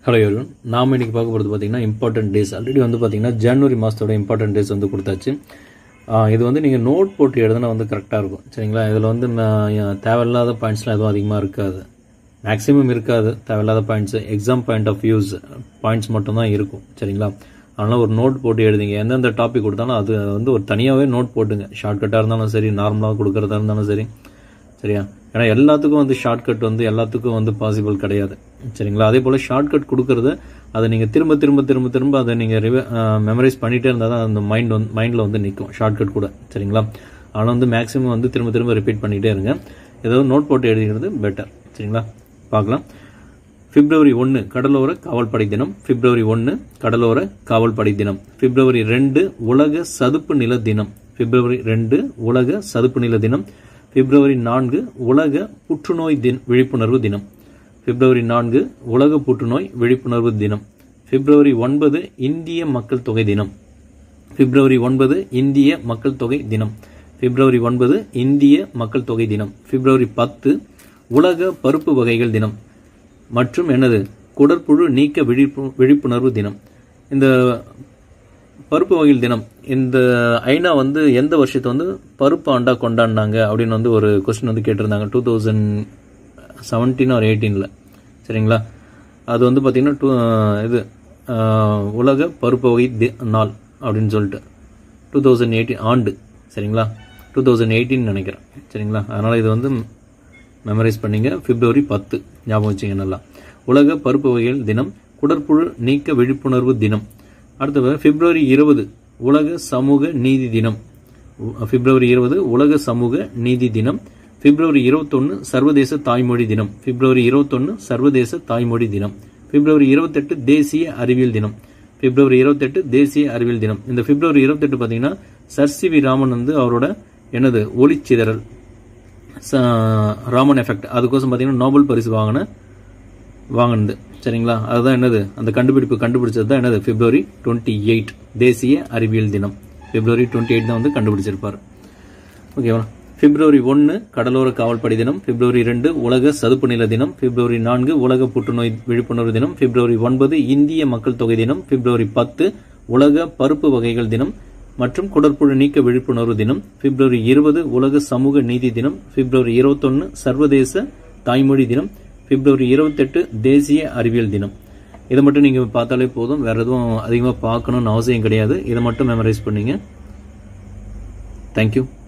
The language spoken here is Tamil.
ஹலோ எவ்ரிவன் நாம் இன்னைக்கு பார்க்க போகிறது பார்த்தீங்கன்னா இம்பார்ட்டன்ட் டேஸ் ஆல்ரெடி வந்து பார்த்தீங்கன்னா ஜனவரி மாதத்தோட இம்பார்ட்டன்ட் டேஸ் வந்து கொடுத்தாச்சு ஆஹ் இது வந்து நீங்கள் நோட் போட்டு எழுதுனா வந்து கரெக்டாக இருக்கும் சரிங்களா இதில் வந்து ம- தேவையில்லாத பாயிண்ட்ஸ்லாம் எதுவும் அதிகமாக இருக்காது மேக்ஸிமம் இருக்காது தேவையில்லாத points exam point of views points மட்டும்தான் இருக்கும் சரிங்களா அதனால் ஒரு நோட் போட்டு எழுதிங்க எந்தெந்த டாபிக் கொடுத்தாலும் அது வந்து ஒரு தனியாகவே நோட் போட்டுங்க ஷார்ட்கட்டாக இருந்தாலும் சரி நார்மலாக கொடுக்குறதா இருந்தாலும் சரி சரியா ஏன்னா எல்லாத்துக்கும் வந்து ஷார்ட்கட் வந்து எல்லாத்துக்கும் வந்து பாசிபிள் கிடையாது சரிங்களா அதே போல் ஷார்ட்கட் கொடுக்கறது அதை நீங்கள் திரும்ப திரும்ப திரும்ப திரும்ப அதை நீங்கள் ரிவ மெமரைஸ் பண்ணிகிட்டே இருந்தால் தான் அந்த மைண்ட் வந்து மைண்டில் வந்து நிற்கும் ஷார்ட்கட் கூட சரிங்களா ஆனால் வந்து மேக்ஸிமம் வந்து திரும்ப திரும்ப ரிப்பீட் பண்ணிகிட்டே இருங்க ஏதோ நோட் போட்டு எழுதிக்கிறது பெட்டர் சரிங்களா பார்க்கலாம் பிப்ரவரி ஒன்று கடலோர காவல்படை தினம் பிப்ரவரி ஒன்று கடலோர காவல்படை தினம் பிப்ரவரி ரெண்டு உலக சதுப்பு நில தினம் பிப்ரவரி ரெண்டு உலக சதுப்பு நில தினம் பிப்ரவரி நான்கு உலக புற்றுநோய் தின விழிப்புணர்வு தினம் பிப்ரவரி நான்கு உலக புற்றுநோய் விழிப்புணர்வு தினம் பிப்ரவரி ஒன்பது இந்திய மக்கள் தொகை தினம் பிப்ரவரி ஒன்பது இந்திய மக்கள் தொகை தினம் பிப்ரவரி ஒன்பது இந்திய மக்கள் தொகை தினம் பிப்ரவரி பத்து உலக பருப்பு வகைகள் தினம் மற்றும் என்னது குடற்புழு நீக்க விழிப்பு விழிப்புணர்வு தினம் இந்த பருப்பு வகைகள் தினம் இந்த ஐநா வந்து எந்த வருஷத்தை வந்து பருப்பு ஆண்டா கொண்டாடினாங்க அப்படின்னு வந்து ஒரு கொஸ்டின் வந்து கேட்டிருந்தாங்க டூ தௌசண்ட் செவன்டீன் ஒரு எயிட்டீனில் சரிங்களா அது வந்து பார்த்திங்கன்னா டூ இது அஹ், உலக பருப்பு வகை தி- நாள் அப்படின்னு சொல்லிட்டு டூ தௌசண்ட் எயிட்டீன் ஆண்டு சரிங்களா டூ தௌசண்ட் எயிட்டீன் நினைக்கிறேன் சரிங்களா அதனால் இது வந்து மெமரைஸ் பண்ணீங்க பிப்ரவரி பத்து ஞாபகம் வச்சுங்க நல்லா உலக பருப்பு வகைகள் தினம் குடற்புழு நீக்க விழிப்புணர்வு தினம் அடுத்தது பிப்ரவரி இருபது உலக சமூக நீதி தினம் உ- பிப்ரவரி இருபது உலக சமூக நீதி தினம் பிப்ரவரி இருபத்தொன்று சர்வதேச தாய்மொழி தினம் பிப்ரவரி இருபத்தொன்று சர்வதேச தாய்மொழி தினம் பிப்ரவரி இருபத்தெட்டு தேசிய அறிவியல் தினம் பிப்ரவரி இருபத்தெட்டு தேசிய அறிவியல் தினம் இந்த பிப்ரவரி இருபத்தெட்டு பார்த்தீங்கன்னா சர் சி வி ராமன் வந்து அவரோட என்னது ஒளிச்சிதறல் ச- ராமன் எஃபெக்ட் அதுக்கோசம் பார்த்தீங்கன்னா நோபல் பரிசு வாங்கின வாங்கினது சரிங்களா அதுதான் என்னது அந்த கண்டுபிடிப்பு கண்டுபிடிச்சது தான் என்னது பிப்ரவரி டுவெண்ட்டி எயிட் தேசிய அறிவியல் தினம் பிப்ரவரி டுவெண்ட்டி எயிட் தான் வந்து கண்டுபிடிச்சிருப்பார் ஓகேவா பிப்ரவரி ஒன்று கடலோர காவல்படை தினம் பிப்ரவரி ரெண்டு உலக சதுப்பு நில தினம் பிப்ரவரி நான்கு உலக புற்றுநோய் விழிப்புணர்வு தினம் பிப்ரவரி ஒன்பது இந்திய மக்கள் தொகை தினம் பிப்ரவரி பத்து உலக பருப்பு வகைகள் தினம் மற்றும் குடற்புழு நீக்க விழிப்புணர்வு தினம் பிப்ரவரி இருபது உலக சமூக நீதி தினம் பிப்ரவரி இருபத்தொன்னு சர்வதேச தாய்மொழி தினம் பிப்ரவரி இருபத்தெட்டு தேசிய அறிவியல் தினம் இதை மட்டும் நீங்கள் பார்த்தாலே போதும் வேற எதுவும் அதிகமாக பார்க்கணும்னு அவசியம் கிடையாது இதை மட்டும் மெமரைஸ் பண்ணீங்க தேங்க்யூ